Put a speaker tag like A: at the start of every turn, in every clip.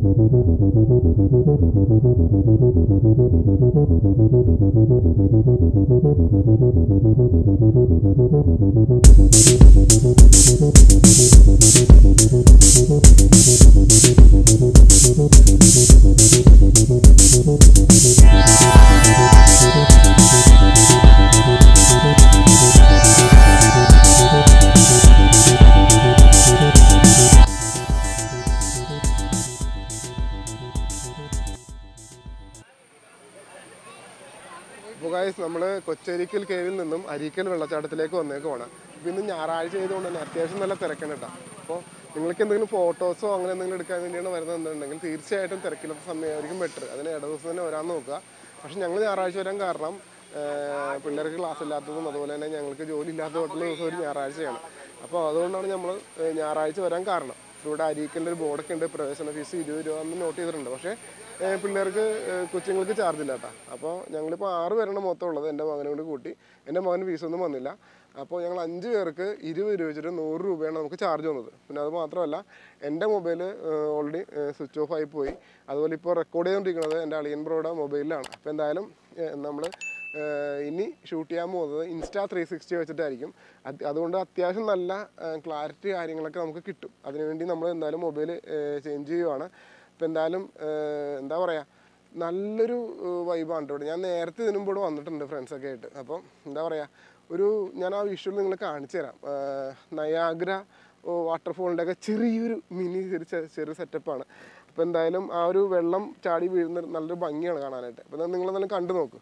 A: അപ്പോൾ ഗായ്സ് നമ്മൾ കൊച്ചരിക്കൽ കേവിൽ നിന്നും അരീക്കൽ വെള്ളച്ചാട്ടത്തിലേക്ക് വന്നേക്കുവാണ് അപ്പോൾ ഇന്ന് ഞായറാഴ്ച ആയതുകൊണ്ട് തന്നെ അത്യാവശ്യം നല്ല തിരക്കാണ് കേട്ടോ അപ്പോൾ നിങ്ങൾക്ക് എന്തെങ്കിലും ഫോട്ടോസോ അങ്ങനെ എന്തെങ്കിലും എടുക്കാൻ വേണ്ടിയാണ് വരുന്നതെന്നുണ്ടെങ്കിൽ തീർച്ചയായിട്ടും തിരക്കില്ലാത്ത സമയമായിരിക്കും ബെറ്റർ അതിന് ഇട ദിവസം തന്നെ വരാൻ നോക്കുക പക്ഷെ ഞങ്ങൾ ഞായറാഴ്ച വരാൻ കാരണം ആ, പിള്ളേർക്ക് ക്ലാസ് ഇല്ലാത്തതും അതുപോലെ തന്നെ ഞങ്ങൾക്ക് ജോലി ഇല്ലാത്തതുകൊണ്ടുള്ള ദിവസം ഒരു ഞായറാഴ്ചയാണ് അപ്പോൾ അതുകൊണ്ടാണ് നമ്മൾ ഞായറാഴ്ച വരാൻ കാരണം ഇവിടെ അരീക്കലിൻ്റെ ഒരു ബോർഡൊക്കെ ഉണ്ട് പ്രവേശന ഫീസ് ഇരുപത് രൂപ എന്ന് നോട്ട് ചെയ്തിട്ടുണ്ട് പക്ഷേ ഏഹ് പിള്ളേർക്ക് ഏഹ് കൊച്ചുങ്ങൾക്ക് ചാർജ് ഇല്ല കേട്ടോ അപ്പോൾ ഞങ്ങളിപ്പോൾ ആറ് പേരാണ് മൊത്തം ഉള്ളത് എൻ്റെ മകനെ കൂടി കൂട്ടി എൻ്റെ മകന് ഫീസൊന്നും വന്നില്ല അപ്പോൾ ഞങ്ങൾ അഞ്ച് പേർക്ക് ഇരുപത് രൂപ വെച്ചിട്ട് നൂറ് രൂപയാണ് നമുക്ക് ചാർജ് വന്നത് പിന്നെ അത് മാത്രമല്ല എൻ്റെ മൊബൈൽ ഓൾറെഡി സ്വിച്ച് ഓഫ് ആയി പോയി അതുപോലെ ഇപ്പോൾ റെക്കോർഡ് ചെയ്തുകൊണ്ടിരിക്കുന്നത് എൻ്റെ അളിയൻ ബ്രോയുടെ മൊബൈലിലാണ് അപ്പോൾ എന്തായാലും നമ്മൾ ഇനി ഷൂട്ട് ചെയ്യാൻ പോകുന്നത് ഇൻസ്റ്റാ ത്രീ സിക്സ്റ്റി വെച്ചിട്ടായിരിക്കും അത് അതുകൊണ്ട് അത്യാവശ്യം നല്ല ക്ലാരിറ്റി കാര്യങ്ങളൊക്കെ നമുക്ക് കിട്ടും അതിനുവേണ്ടി നമ്മൾ എന്തായാലും മൊബൈൽ ചേഞ്ച് ചെയ്യുവാണ് അപ്പോൾ എന്തായാലും ഏഹ്, എന്താ പറയുക നല്ലൊരു വൈബാണ് ഇവിടെ ഞാൻ നേരത്തെ ഇതിനും ഇവിടെ വന്നിട്ടുണ്ട് ഫ്രണ്ട്സൊക്കെ ആയിട്ട് അപ്പം എന്താ പറയുക ഒരു ഞാൻ ആ വിഷ്വൽ നിങ്ങൾ കാണിച്ചു തരാം ഏഹ്, നയാഗ്ര വാട്ടർഫോളിൻ്റെ ഒക്കെ ചെറിയൊരു മിനി ഒരു ചെ- ചെറിയ സെറ്റപ്പാണ് അപ്പോൾ എന്തായാലും ആ ഒരു വെള്ളം ചാടി വീഴുന്ന നല്ലൊരു ഭംഗിയാണ് കാണാനായിട്ട് അപ്പോൾ നിങ്ങൾ എന്തായാലും കണ്ടു നോക്ക്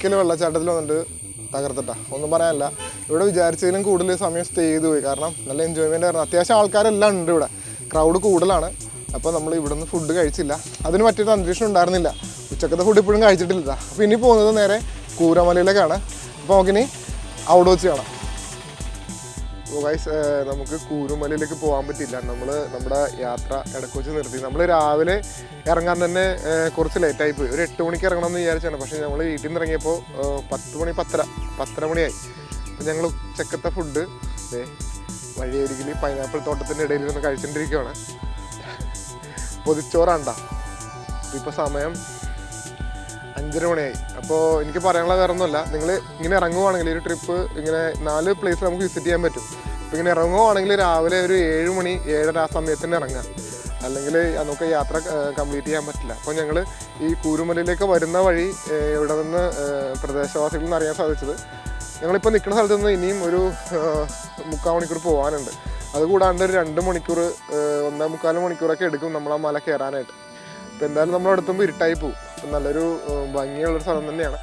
A: അരീക്കൽ വെള്ളച്ചാട്ടത്തിൽ വന്നിട്ട് തകർത്തിട്ടാ ഒന്നും പറയാനില്ല ഇവിടെ വിചാരിച്ചതിലും കൂടുതൽ സമയം സ്റ്റേ ചെയ്ത് പോയി കാരണം നല്ല എൻജോയ്മെൻ്റ് ആയിരുന്നു അത്യാവശ്യം ആൾക്കാരെല്ലാം ഉണ്ട് ഇവിടെ ക്രൗഡ് കൂടുതലാണ് അപ്പോൾ നമ്മൾ ഇവിടുന്ന് ഫുഡ് കഴിച്ചില്ല അതിന് പറ്റിയൊരു അന്തരീക്ഷം ഉണ്ടായിരുന്നില്ല ഉച്ചക്കത്തെ ഫുഡ് ഇപ്പോഴും കഴിച്ചിട്ടില്ല അപ്പോൾ ഇനി പോകുന്നത് നേരെ കൂരമലയിലേക്കാണ് അപ്പോൾ നമുക്കിനി അവിടെ വെച്ച് കാണാം അപ്പോൾ ഗൈസ് നമുക്ക് കൂരുമലയിലേക്ക് പോകാൻ പറ്റില്ല നമ്മൾ നമ്മുടെ യാത്ര ഇടയ്ക്ക് വെച്ച് നിർത്തി നമ്മൾ രാവിലെ ഇറങ്ങാൻ തന്നെ ഏഹ്, കുറച്ച് ലേറ്റായി പോയി ഒരു എട്ട് മണിക്ക് ഇറങ്ങണം എന്ന് വിചാരിച്ചാണ് പക്ഷേ നമ്മൾ വീട്ടിൽ നിന്ന് ഇറങ്ങിയപ്പോൾ ഏഹ്, പത്ത് മണി പത്തര പത്തര മണിയായി അപ്പോൾ ഞങ്ങൾ ഉച്ചക്കത്തെ ഫുഡ് വഴിയരികിൽ പൈനാപ്പിൾ തോട്ടത്തിൻ്റെ ഇടയിൽ നിന്ന് കഴിച്ചുകൊണ്ടിരിക്കുകയാണ് പൊതിച്ചോറാണ്ട ഇപ്പോൾ സമയം അഞ്ചര മണിയായി അപ്പോൾ എനിക്ക് പറയാനുള്ള വേറെ ഒന്നുമല്ല നിങ്ങൾ ഇങ്ങനെ ഇറങ്ങുവാണെങ്കിൽ ഈ ഒരു ട്രിപ്പ് ഇങ്ങനെ നാല് പ്ലേസ് നമുക്ക് വിസിറ്റ് ചെയ്യാൻ പറ്റും അപ്പോൾ ഇങ്ങനെ ഇറങ്ങുവാണെങ്കിൽ രാവിലെ ഒരു ഏഴ് മണി ഏഴര ആ സമയത്തിന് ഇറങ്ങാം അല്ലെങ്കിൽ നമുക്ക് യാത്ര കംപ്ലീറ്റ് ചെയ്യാൻ പറ്റില്ല അപ്പോൾ ഞങ്ങൾ ഈ കൂരുമലയിലേക്ക് വരുന്ന വഴി ഏഹ്, ഇവിടെ നിന്ന് ഏഹ്, പ്രദേശവാസികളിൽ നിന്ന് അറിയാൻ സാധിച്ചത് ഞങ്ങളിപ്പോൾ നിൽക്കുന്ന സ്ഥലത്ത് നിന്ന് ഇനിയും ഒരു ഏഹ്, മുക്കാൽ മണിക്കൂർ പോകാനുണ്ട് അതുകൂടാണ്ട് ഒരു രണ്ട് മണിക്കൂർ ഏഹ്, ഒന്നേ മുക്കാൽ മണിക്കൂറൊക്കെ എടുക്കും നമ്മൾ ആ മല കയറാനായിട്ട് അപ്പോൾ എന്തായാലും നമ്മൾ അടുത്തുമ്പോൾ ഇരുട്ടായി പോകും അപ്പം നല്ലൊരു ഏഹ്, ഭംഗിയുള്ളൊരു സ്ഥലം തന്നെയാണ്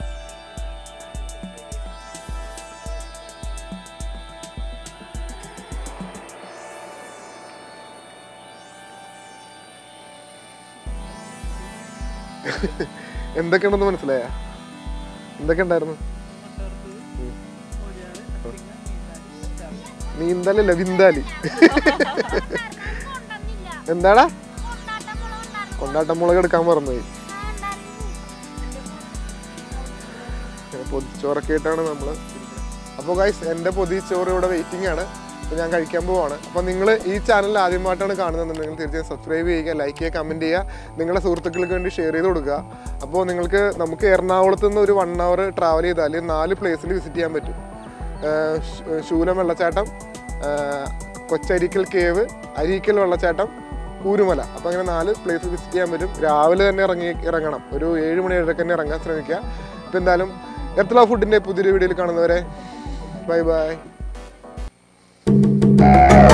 A: എന്തൊക്കെയുണ്ടെന്ന് മനസ്സിലായ എന്തൊക്കെ ഉണ്ടായിരുന്നു നീന്തലല്ല വിന്താലി എന്താടാ കൊണ്ടാട്ടം മുളക് എടുക്കാൻ മറന്നുപോയി പൊതിച്ചോറൊക്കെ ആയിട്ടാണ് നമ്മൾ അപ്പോൾ ഗൈസ് എൻ്റെ പൊതിച്ചോറ് ഇവിടെ വെയിറ്റിംഗ് ആണ് അപ്പോൾ ഞാൻ കഴിക്കാൻ പോവാണ് അപ്പോൾ നിങ്ങൾ ഈ ചാനൽ ആദ്യമായിട്ടാണ് കാണുന്നതെന്നുണ്ടെങ്കിൽ തീർച്ചയായും സബ്സ്ക്രൈബ് ചെയ്യുക ലൈക്ക് ചെയ്യുക കമൻറ്റ് ചെയ്യുക നിങ്ങളുടെ സുഹൃത്തുക്കൾക്ക് വേണ്ടി ഷെയർ ചെയ്ത് കൊടുക്കുക അപ്പോൾ നിങ്ങൾക്ക് നമുക്ക് എറണാകുളത്ത് നിന്ന് ഒരു വൺ അവർ ട്രാവൽ ചെയ്താൽ നാല് പ്ലേസിൽ വിസിറ്റ് ചെയ്യാൻ പറ്റും ഏഹ് ശൂ- ശൂലം വെള്ളച്ചാട്ടം ഏഹ് കൊച്ചരിക്കൽ കേവ് അരീക്കൽ വെള്ളച്ചാട്ടം കൂരുമല അപ്പോൾ അങ്ങനെ നാല് പ്ലേസ് വിസിറ്റ് ചെയ്യാൻ പറ്റും രാവിലെ തന്നെ ഇറങ്ങി ഇറങ്ങണം ഒരു ഏഴ് മണി ഏഴരക്ക് തന്നെ ഇറങ്ങാൻ ശ്രമിക്കുക അപ്പോൾ എന്തായാലും എർത്തല ഫുഡിൻ്റെ പുതിയൊരു വീഡിയോയിൽ കാണുന്നവരെ ബൈ ബൈ